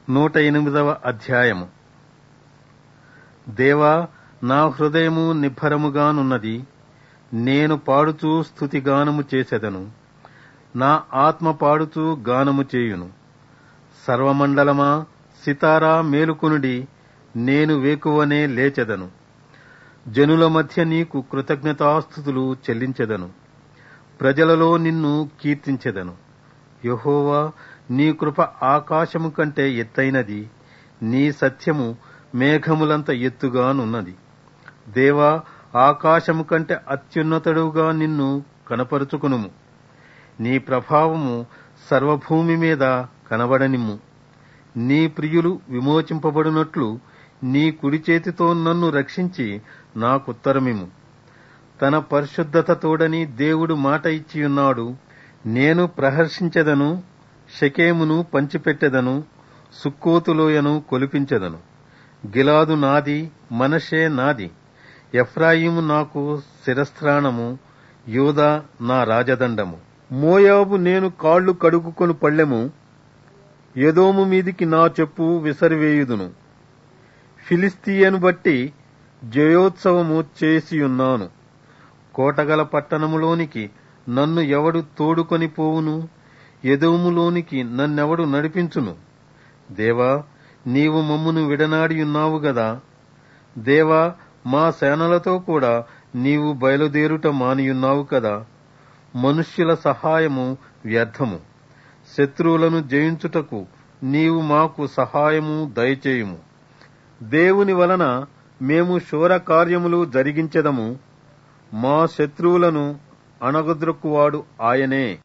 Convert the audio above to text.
నూట ఎనిమిదవ అధ్యాయము దేవా నా హృదయము నిబ్బరముగానున్నది నేను పాడుచూ స్తుతిగానము చేసెదను నా ఆత్మ పాడుచూ గానము చేయును సర్వమండలమా సితారా మేలుకొనుడి నేను వేకువనే లేచెదను జనుల మధ్య నీకు కృతజ్ఞతాస్థుతులు చెల్లించెదను ప్రజలలో నిన్ను కీర్తించెదను యహోవా నీ కృప ఆకాశము కంటే ఎత్తైనది నీ సత్యము మేఘములంత ఎత్తుగానున్నది దేవా ఆకాశము కంటే అత్యున్నతుడుగా నిన్ను కనపరుచుకునుము నీ ప్రభావము సర్వభూమి మీద కనబడనిమ్ము నీ ప్రియులు విమోచింపబడినట్లు నీ కుడి చేతితో నన్ను రక్షించి నాకుత్తరమిము తన పరిశుద్ధత తోడని దేవుడు మాట ఇచ్చియున్నాడు నేను ప్రహర్షించెదను షకేమును పంచిపెట్టెదను సుక్కోతులోయను కొలిపించెదను గిలాదు నాది మనషే నాది ఎఫ్రాయిము నాకు శిరస్త్రాణము యోదా నా రాజదండము మోయాబు నేను కాళ్లు కడుగుకొని పళ్ళెము ఎదోము మీదికి నా చెప్పు విసరివేయుదును ఫిలిస్తీయను బట్టి జయోత్సవము చేసియున్నాను కోటగల పట్టణములోనికి నన్ను ఎవడు తోడుకొని పోవును ఎదోములోనికి నన్నెవడు నడిపించును దేవా నీవు మమ్మును విడనాడియున్నావు గదా దేవా మా సేనలతో కూడా నీవు బయలుదేరుట మానియున్నావు కదా మనుష్యుల సహాయము వ్యర్థము శత్రువులను జయించుటకు నీవు మాకు సహాయము దయచేయుము దేవుని వలన మేము శూర కార్యములు జరిగించెదము మా శత్రువులను అణగద్రొక్కువాడు ఆయనే